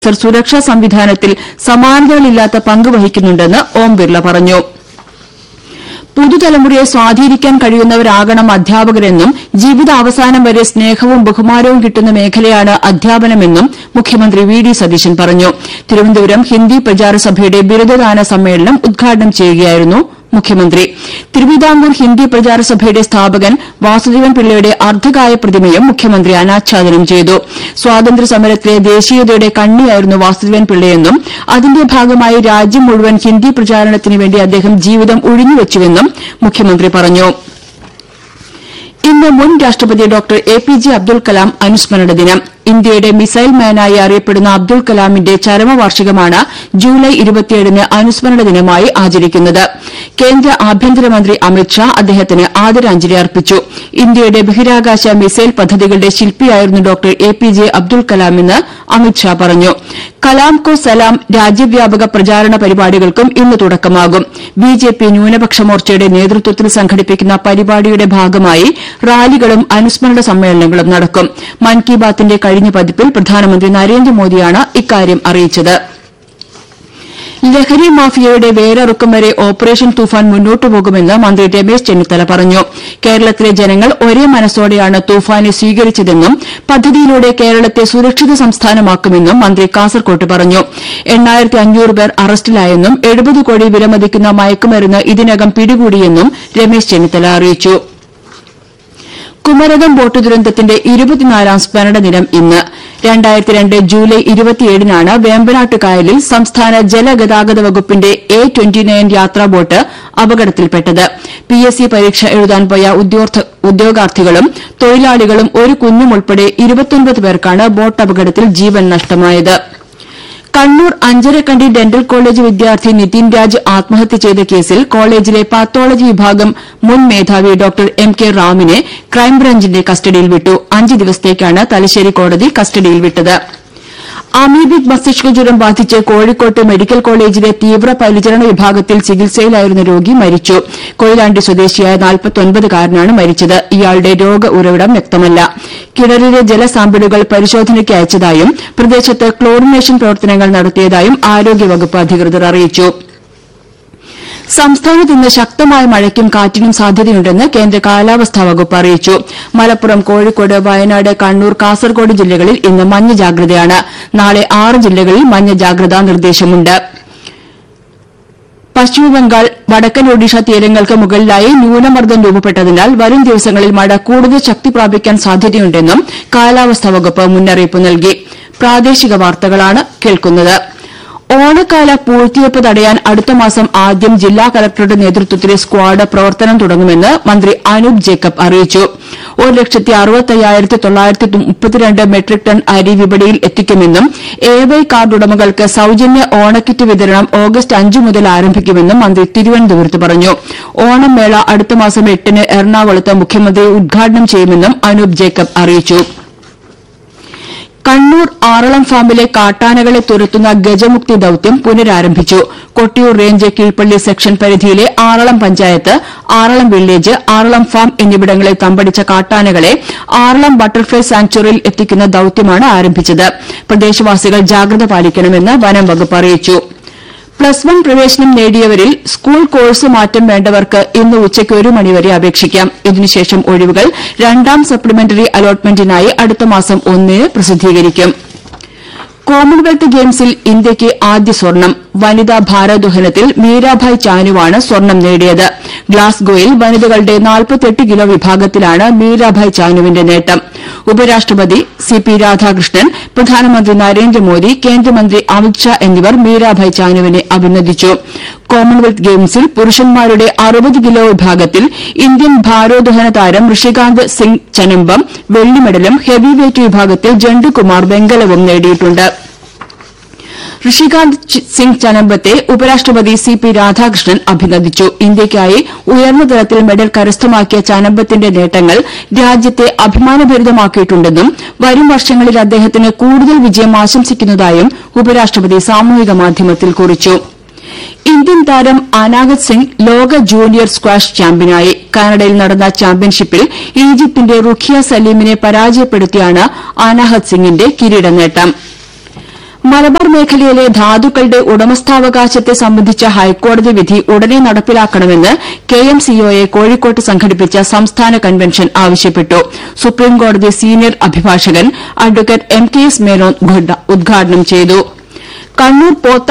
sir സുരക്ഷാ സംവിധാനത്തിൽ സമാനതകളില്ലാത്ത പങ്ക് വഹിക്കുന്നുണ്ടെന്ന് ഓം ബിർള പറഞ്ഞു പുതുതലമുറയെ സ്വാധീനിക്കാൻ കഴിയുന്നവരാകണം അധ്യാപകരെന്നും ജീവിതാവസാനം വരെ സ്നേഹവും ബഹുമാനവും കിട്ടുന്ന മേഖലയാണ് അധ്യാപനമെന്നും മുഖ്യമന്ത്രി വി ഡി സതീശൻ പറഞ്ഞു തിരുവനന്തപുരം ഹിന്ദി പ്രചാര സഭയുടെ ബിരുദദാന സമ്മേളനം ഉദ്ഘാടനം ചെയ്യുകയായിരുന്നു മുഖ്യമന്ത്രി തിരുവിതാംകൂർ ഹിന്ദി പ്രചാര സഭയുടെ സ്ഥാപകൻ വാസുദേവൻ പിള്ളയുടെ അർദ്ധകായ പ്രതിമയും മുഖ്യമന്ത്രി അനാച്ഛാദനം ചെയ്തു സ്വാതന്ത്ര്യസമരത്തിലെ ദേശീയതയുടെ കണ്ണിയായിരുന്നു വാസുദേവൻ പിള്ളയെന്നും അതിന്റെ ഭാഗമായി രാജ്യം മുഴുവൻ ഹിന്ദി പ്രചാരണത്തിന് വേണ്ടി അദ്ദേഹം ജീവിതം ഉഴിഞ്ഞുവച്ചുവെന്നും മുഖ്യമന്ത്രി പറഞ്ഞു ഇന്ന് മുൻ രാഷ്ട്രപതി doctor A P J Abdul Kalam അനുസ്മരണ ദിനം ഇന്ത്യയുടെ മിസൈൽ മാനായി അറിയപ്പെടുന്ന അബ്ദുൽ കലാമിന്റെ ചരമവാർഷികമാണ് ജൂലൈ ഇരുപത്തിയേഴിന് അനുസ്മരണ ദിനമായി ആചരിക്കുന്നത് കേന്ദ്ര ആഭ്യന്തരമന്ത്രി അമിത്ഷാ അദ്ദേഹത്തിന് ആദരാഞ്ജലി അർപ്പിച്ചു ഇന്ത്യയുടെ ബഹിരാകാശ മിസൈൽ പദ്ധതികളുടെ ശില്പിയായിരുന്നു doctor A P J Abdul കലാമെന്ന് അമിത്ഷാ പറഞ്ഞു കലാം കോ സലാം രാജ്യവ്യാപക പ്രചാരണ പരിപാടികൾക്കും ഇന്ന് തുടക്കമാകും ബിജെപി ന്യൂനപക്ഷ മോർച്ചയുടെ നേതൃത്വത്തിൽ സംഘടിപ്പിക്കുന്ന പരിപാടിയുടെ ഭാഗമായി റാലികളും അനുസ്മരണ സമ്മേളനങ്ങളും നടക്കും മൻ കി ബാത്തിന്റെ കഴിഞ്ഞ പതിപ്പിൽ പ്രധാനമന്ത്രി നരേന്ദ്രമോദിയാണ് ഇക്കാര്യം അറിയിച്ചത് ലഹരി മാഫിയയുടെ വേരറുക്കം വരെ ഓപ്പറേഷൻ തൂഫാൻ മുന്നോട്ടു പോകുമെന്ന് മന്ത്രി രമേശ് ചെന്നിത്തല പറഞ്ഞു കേരളത്തിലെ ജനങ്ങൾ ഒരേ മനസ്സോടെയാണ് തൂഫാനെ സ്വീകരിച്ചതെന്നും പദ്ധതിയിലൂടെ കേരളത്തെ സുരക്ഷിത സംസ്ഥാനമാക്കുമെന്നും മന്ത്രി കാസർകോട്ട് പറഞ്ഞു പേർ അറസ്റ്റിലായെന്നും എഴുപത് കോടി വിലമതിക്കുന്ന മയക്കുമരുന്ന് ഇതിനകം പിടികൂടിയെന്നും രമേശ് ചെന്നിത്തല അറിയിച്ചു കുമരകം ബോട്ട് ദുരന്തത്തിന്റെ ഇരുപത്തിനാലാം സ്മരണ ദിനം ഇന്ന് രണ്ടായിരത്തി രണ്ട് ജൂലൈ ഇരുപത്തിയേഴിനാണ് വേമ്പനാട്ട് കായലിൽ സംസ്ഥാന ജലഗതാഗത വകുപ്പിന്റെ എ ട്വന്റി നയൻ യാത്രാ ബോട്ട് അപകടത്തിൽപ്പെട്ടത് പി എസ് സി പരീക്ഷ എഴുതാൻ പോയ ഉദ്യോഗാർത്ഥികളും തൊഴിലാളികളും ഒരു കുഞ്ഞും ഉൾപ്പെടെ ഇരുപത്തിയൊൻപത് പേർക്കാണ് ബോട്ട് അപകടത്തിൽ ജീവൻ നഷ്ടമായത് കണ്ണൂർ അഞ്ചരക്കണ്ടി ഡെന്റൽ കോളേജ് വിദ്യാർത്ഥി നിതിൻ രാജ് ആത്മഹത്യ ചെയ്ത കേസിൽ കോളേജിലെ പാത്തോളജി വിഭാഗം മുൻ മേധാവി ഡോക്ടർ എം കെ റാമിനെ ക്രൈംബ്രാഞ്ചിന്റെ കസ്റ്റഡിയിൽ വിട്ടു അഞ്ച് ദിവസത്തേക്കാണ് തലശ്ശേരി കോടതി കസ്റ്റഡിയിൽ വിട്ടത് അമീബിക് മസ്തിഷ്ക ജ്വരം ബാധിച്ച് കോഴിക്കോട്ട് മെഡിക്കൽ കോളേജിലെ തീവ്ര പരിചരണ വിഭാഗത്തിൽ ചികിത്സയിലായിരുന്ന രോഗി മരിച്ചു കൊയിലാണ്ടി സ്വദേശിയായ നാൽപ്പത്തൊൻപതുകാരനാണ് മരിച്ചത് ഇയാളുടെ രോഗ ഉറവിടം വ്യക്തമല്ല കിണറിലെ ജലസാമ്പിളുകൾ പരിശോധനയ്ക്ക് അയച്ചതായും പ്രദേശത്ത് ക്ലോറിനേഷൻ പ്രവർത്തനങ്ങൾ നടത്തിയതായും ആരോഗ്യവകുപ്പ് അധികൃതർ അറിയിച്ചു സംസ്ഥാനത്ത് ഇന്ന് ശക്തമായ മഴയ്ക്കും കാറ്റിനും സാധ്യതയുണ്ടെന്ന് കേന്ദ്ര കാലാവസ്ഥാ വകുപ്പ് അറിയിച്ചു മലപ്പുറം കോഴിക്കോട് വയനാട് കണ്ണൂർ കാസർകോട് ജില്ലകളിൽ ഇന്ന് മഞ്ഞ ജാഗ്രതയാണ് നാളെ ആറ് ജില്ലകളിൽ മഞ്ഞ ജാഗ്രതാ നിർദ്ദേശമുണ്ട് പശ്ചിമബംഗാൾ വടക്കൻ ഒഡീഷ തീരങ്ങൾക്ക് മുകളിലായി ന്യൂനമർദ്ദം രൂപപ്പെട്ടതിനാൽ വരും ദിവസങ്ങളിൽ മഴ കൂടുതൽ ശക്തി പ്രാപിക്കാൻ സാധ്യതയുണ്ടെന്നും കാലാവസ്ഥാ വകുപ്പ് മുന്നറിയിപ്പ് നൽകി പ്രാദേശിക വാർത്തകളാണ് കേൾക്കുന്നത് ഓണക്കാല പൂഴ്ത്തിവയ്പ് തടയാൻ അടുത്ത മാസം ആദ്യം ജില്ലാ കലക്ടറുടെ നേതൃത്വത്തിലെ സ്ക്വാഡ് പ്രവർത്തനം തുടങ്ങുമെന്ന് മന്ത്രി അനൂപ് ജേക്കബ് അറിയിച്ചു ഒരു ലക്ഷത്തി അറുപത്തയ്യായിരത്തി തൊള്ളായിരത്തി മുപ്പത്തിരണ്ട് മെട്രിക് ടൺ അരി വിപണിയിൽ എത്തിക്കുമെന്നും എ വൈ കാർഡ് ഉടമകൾക്ക് സൌജന്യ ഓണക്കിറ്റ് വിതരണം ഓഗസ്റ്റ് അഞ്ച് മുതൽ ആരംഭിക്കുമെന്നും മന്ത്രി തിരുവനന്തപുരത്ത് പറഞ്ഞു ഓണം മേള അടുത്ത മാസം എട്ടിന് എറണാകുളത്ത് മുഖ്യമന്ത്രി ഉദ്ഘാടനം ചെയ്യുമെന്നും അനൂപ് ജേക്കബ് അറിയിച്ചു കണ്ണൂർ ആറളം ഫാമിലെ കാട്ടാനകളെ തുരത്തുന്ന ഗജമുക്തി ദൌത്യം പുനരാരംഭിച്ചു കൊട്ടിയൂർ റേഞ്ച് കീഴ്പള്ളി സെക്ഷൻ പരിധിയിലെ ആറളം പഞ്ചായത്ത് ആറളം വില്ലേജ് ആറളം ഫാം എന്നിവിടങ്ങളിൽ തമ്പടിച്ച കാട്ടാനകളെ ആറളം ബട്ടർഫ്ലൈ സാങ്ച്വറിയിൽ എത്തിക്കുന്ന ദൌത്യമാണ് ആരംഭിച്ചത് പ്രദേശവാസികൾ ജാഗ്രത പാലിക്കണമെന്ന് വനം വകുപ്പ് അറിയിച്ചു പ്ലസ് വൺ പ്രവേശനം നേടിയവരിൽ സ്കൂൾ കോഴ്സ് മാറ്റം വേണ്ടവർക്ക് ഇന്ന് ഉച്ചയ്ക്ക് ഒരു മണിവരെ അപേക്ഷിക്കാം ഇതിനുശേഷം ഒഴിവുകൾ രണ്ടാം സപ്ലിമെന്ററി അലോട്ട്മെന്റിനായി അടുത്ത മാസം ഒന്നിന് പ്രസിദ്ധീകരിക്കും കോമൺവെൽത്ത് ഗെയിംസിൽ ഇന്ത്യയ്ക്ക് ആദ്യ സ്വർണം വനിതാ ഭാരോദ്വഹനത്തിൽ മീരാഭായ് ചാനുവാണ് സ്വർണം നേടിയത് ഗ്ലാസ്ഗോയിൽ വനിതകളുടെ നാൽപ്പത്തെട്ട് കിലോ വിഭാഗത്തിലാണ് മീരാഭായ് ചാനുവിന്റെ നേട്ടം ഉപരാഷ്ട്രപതി സി പി രാധാകൃഷ്ണൻ പ്രധാനമന്ത്രി നരേന്ദ്രമോദി കേന്ദ്രമന്ത്രി അമിത്ഷാ എന്നിവർ മീരാഭായ് ചാനുവിനെ അഭിനന്ദിച്ചു കോമൺവെൽത്ത് ഗെയിംസിൽ പുരുഷന്മാരുടെ അറുപത് കിലോ വിഭാഗത്തിൽ ഇന്ത്യൻ ഭാരോദ്വഹന താരം ഋഷികാന്ത് സിംഗ് ചനമ്പം വെള്ളി മെഡലും ഹെവി വെയ്റ്റ് വിഭാഗത്തിൽ ജണ്ടുകുമാർ വെങ്കലവും നേടിയിട്ടുണ്ട് ഋഷികാന്ത് സിംഗ് ചനമ്പത്തെ ഉപരാഷ്ട്രപതി സി പി രാധാകൃഷ്ണൻ അഭിനന്ദിച്ചു ഇന്ത്യയ്ക്കായി ഉയർന്ന തലത്തിൽ മെഡൽ കരസ്ഥമാക്കിയ ചനമ്പത്തിന്റെ നേട്ടങ്ങൾ രാജ്യത്തെ അഭിമാനഭരിതമാക്കിയിട്ടുണ്ടെന്നും വരും വർഷങ്ങളിൽ അദ്ദേഹത്തിന് കൂടുതൽ വിജയം ആശംസിക്കുന്നതായും ഉപരാഷ്ട്രപതി സാമൂഹിക മാധ്യമത്തിൽ കുറിച്ചു ഇന്ത്യൻ താരം അനാഗത് സിംഗ് ലോക ജൂനിയർ സ്ക്വാഷ് ചാമ്പ്യനായി കാനഡയിൽ നടന്ന ചാമ്പ്യൻഷിപ്പിൽ ഈജിപ്തിന്റെ റുഖിയ സലീമിനെ പരാജയപ്പെടുത്തിയാണ് അനാഹത് സിംഗിന്റെ കിരീട നേട്ടം മലബാർ മേഖലയിലെ ധാതുക്കളുടെ ഉടമസ്ഥാവകാശത്തെ സംബന്ധിച്ച ഹൈക്കോടതി വിധി ഉടനെ നടപ്പിലാക്കണമെന്ന് കെ എം സിഒയെ കോഴിക്കോട്ട് സംഘടിപ്പിച്ച സംസ്ഥാന കൺവെൻഷൻ ആവശ്യപ്പെട്ടു സുപ്രീംകോടതി സീനിയർ അഭിഭാഷകൻ advocate M K S Menon ഉദ്ഘാടനം ചെയ്തു കണ്ണൂർ പോത്ത